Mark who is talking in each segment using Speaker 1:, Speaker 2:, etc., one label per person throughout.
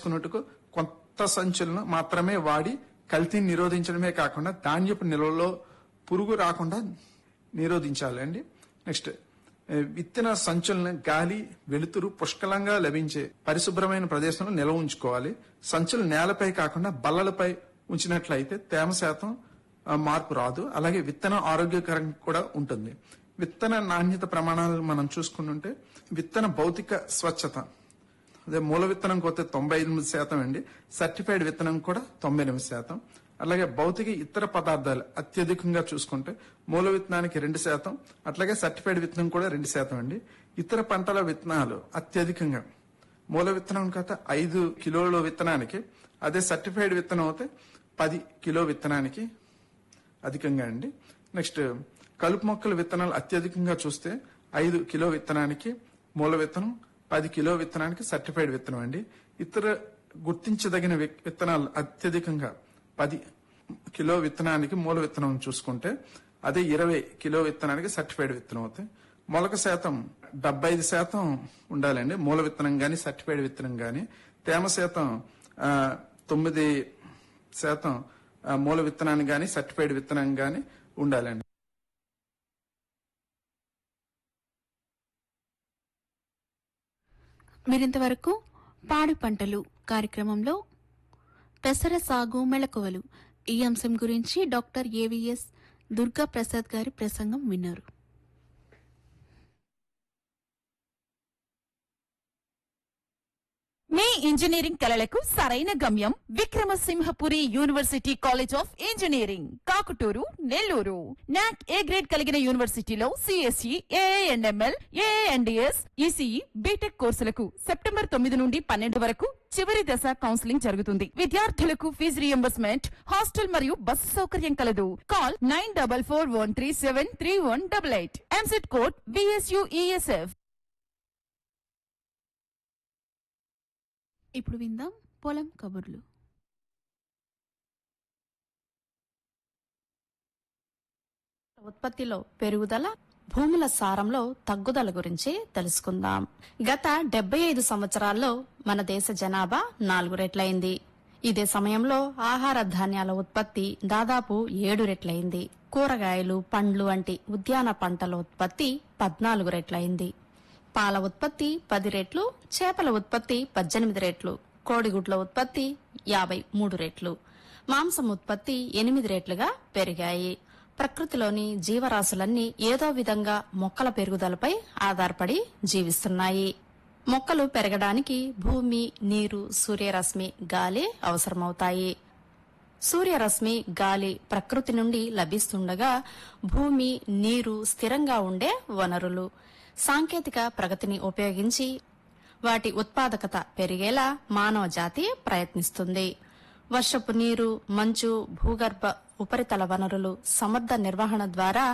Speaker 1: చేసుకున్నట్టుకు కొత్త సంచులను మాత్రమే వాడి కల్తీని నిరోధించడమే కాకుండా ధాన్యపు నిల్వలో పురుగు రాకుండా నిరోధించాలండి నెక్స్ట్ ఏ, విత్తన సంచులను గాలి వెలుతురు పుష్కలంగా లభించే పరిశుభ్రమైన ప్రదేశంలో నిల్వ ఉంచుకోవాలి సంచులు నేలపై కాకుండా బల్లలపై ఉంచినట్లయితే తేమ శాతం ఆ, మార్పు రాదు అలాగే విత్తనం ఆరోగ్యకరంగా కూడా ఉంటుంది విత్తన నాణ్యత ప్రమాణాలు మనం చూసుకుంటుంటే విత్తన భౌతిక స్వచ్ఛత అదే మూల విత్తనం పోతే తొంభై ఎనిమిది శాతం అండి సర్టిఫైడ్ విత్తనం కూడా తొంభై ఎనిమిది శాతం అలాగే భౌతిక ఇతర పదార్థాలు అత్యధికంగా చూసుకుంటే మూల విత్తనానికి రెండు శాతం అట్లాగే సర్టిఫైడ్ విత్తనం కూడా రెండు శాతం అండి ఇతర పంటల విత్తనాలు అత్యధికంగా మూల విత్తనం కథ ఐదు కిలోల విత్తనానికి అదే సర్టిఫైడ్ విత్తనం అయితే పది కిలో విత్తనానికి అధికంగా అండి నెక్స్ట్ కలుపు మొక్కల విత్తనాలు అత్యధికంగా చూస్తే ఐదు కిలో విత్తనానికి మూల విత్తనం పది కిలో విత్తనానికి సర్టిఫైడ్ విత్తనం అండి ఇతర గుర్తించదగిన వి- విత్తనాలు అత్యధికంగా పది కిలో విత్తనానికి మూల విత్తనం చూసుకుంటే అదే ఇరవై కిలో విత్తనానికి సర్టిఫైడ్ విత్తనం అవుతాయి మొలక శాతం డెబ్బై ఐదు శాతం ఉండాలండి మూల విత్తనం గాని సర్టిఫైడ్ విత్తనం గాని తేమ శాతం ఆ, తొమ్మిది శాతం ఆ, మూల విత్తనాన్ని గాని సర్టిఫైడ్ విత్తనం గాని ఉండాలండి
Speaker 2: మీరింతవరకు పాడి పంటలు కార్యక్రమంలో పెసర సాగు మెళకువలు ఈ అంశం గురించి డాక్టర్ ఏవిఎస్ దుర్గా ప్రసాద్ గారి ప్రసంగం విన్నారు
Speaker 3: మీ ఇంజనీరింగ్ కలలకు సరైన గమ్యం Vikrama Simhapuri university college of engineering Kakutur Nellore NAAC A grade కలిగిన యూనివర్సిటీలో CSE AIML AIDS ECE BTech కోర్సులకు సెప్టెంబర్ తొమ్మిది నుండి పన్నెండు వరకు చివరి దశ కౌన్సిలింగ్ జరుగుతుంది విద్యార్థులకు ఫీజు రియంబర్స్మెంట్ హాస్టల్ మరియు బస్సు సౌకర్యం కలదు call nine double four one three seven three one double eight EAMCET code BSUESF
Speaker 2: ఇప్పుడు విందాం పొలం కబుర్లు
Speaker 4: ఉత్పత్తిలో పెరుగుదల భూముల సారంలో తగ్గుదల గురించి తెలుసుకుందాం గత డెబ్బై ఐదు సంవత్సరాల్లో మన దేశ జనాభా నాలుగు రెట్లయింది ఇదే సమయంలో ఆహార ధాన్యాల ఉత్పత్తి దాదాపు ఏడు రెట్లయింది కూరగాయలు పండ్లు వంటి ఉద్యాన పంటల ఉత్పత్తి పద్నాలుగు రెట్లయింది పాల ఉత్పత్తి పది రెట్లు చేపల ఉత్పత్తి పద్దెనిమిది రెట్లు కోడిగుడ్ల ఉత్పత్తి యాభై మూడు రెట్లు మాంసం ఉత్పత్తి ఎనిమిది రెట్లుగా పెరిగాయి ప్రకృతిలోని జీవరాశులన్నీ ఏదో విధంగా మొక్కల పెరుగుదలపై ఆధారపడి జీవిస్తున్నాయి మొక్కలు పెరగడానికి భూమి నీరు సూర్యరశ్మి గాలి అవసరమవుతాయి సూర్యరశ్మి గాలి ప్రకృతి నుండి లభిస్తుండగా భూమి నీరు స్థిరంగా ఉండే వనరులు సాంకేతిక ప్రగతిని ఉపయోగించి వాటి ఉత్పాదకత పెరిగేలా మానవ జాతి ప్రయత్నిస్తుంది వర్షపు నీరు మంచు భూగర్భ ఉపరితల వనరులు సమర్థ నిర్వహణ ద్వారా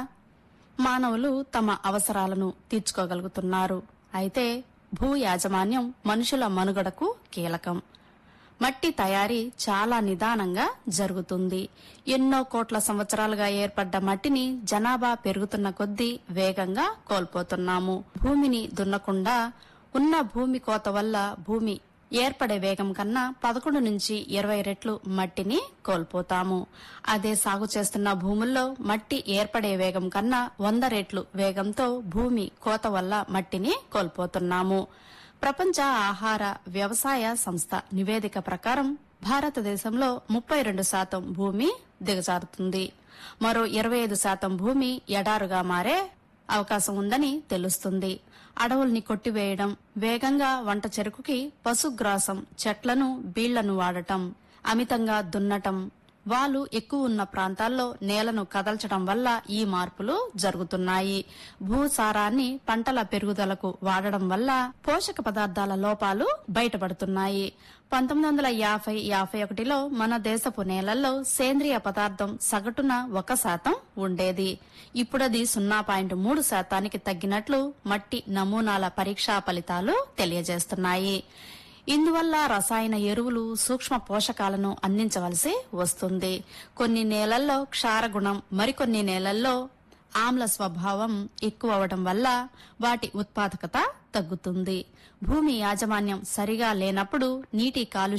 Speaker 4: మానవులు తమ అవసరాలను తీర్చుకోగలుగుతున్నారు అయితే భూ యాజమాన్యం మనుషుల మనుగడకు కీలకం మట్టి తయారీ చాలా నిదానంగా జరుగుతుంది ఎన్నో కోట్ల సంవత్సరాలుగా ఏర్పడ్డ మట్టిని జనాభా పెరుగుతున్న కొద్దీ వేగంగా కోల్పోతున్నాము భూమిని దున్నకుండా ఉన్న భూమి కోత వల్ల భూమి ఏర్పడే వేగం కన్నా పదకొండు నుంచి ఇరవై రెట్లు మట్టిని కోల్పోతాము అదే సాగు చేస్తున్న భూముల్లో మట్టి ఏర్పడే వేగం కన్నా వంద రెట్లు వేగంతో భూమి కోత వల్ల మట్టిని కోల్పోతున్నాము ప్రపంచ ఆహార వ్యవసాయ సంస్థ నివేదిక ప్రకారం భారతదేశంలో ముప్పై రెండు శాతం భూమి దిగజారుతుంది మరో ఇరవై ఐదు శాతం భూమి ఎడారుగా మారే అవకాశం ఉందని తెలుస్తుంది అడవుల్ని కొట్టివేయడం వేగంగా వంట చెరుకుకి పశుగ్రాసం చెట్లను బీళ్లను వాడటం అమితంగా దున్నటం వాలు ఎక్కువ ఉన్న ప్రాంతాల్లో నేలను కదల్చడం వల్ల ఈ మార్పులు జరుగుతున్నాయి భూసారాన్ని పంటల పెరుగుదలకు వాడడం వల్ల పోషక పదార్థాల లోపాలు బయటపడుతున్నాయి పంతొమ్మిది వందల యాభై యాభై ఒకటిలో మన దేశపు నేలల్లో సేంద్రియ పదార్థం సగటున ఒక శాతం ఉండేది ఇప్పుడది సున్నా పాయింట్ మూడు శాతానికి తగ్గినట్లు మట్టి నమూనాల పరీక్షా ఫలితాలు తెలియజేస్తున్నాయి ఇందువల్ల రసాయన ఎరువులు సూక్ష్మ పోషకాలను అందించవలసి వస్తుంది కొన్ని నేలల్లో క్షారగుణం మరికొన్ని నేలల్లో ఆమ్ల స్వభావం ఎక్కువ అవడం వల్ల వాటి ఉత్పాదకత తగ్గుతుంది భూమి యాజమాన్యం సరిగా లేనప్పుడు నీటి కాలుష్యం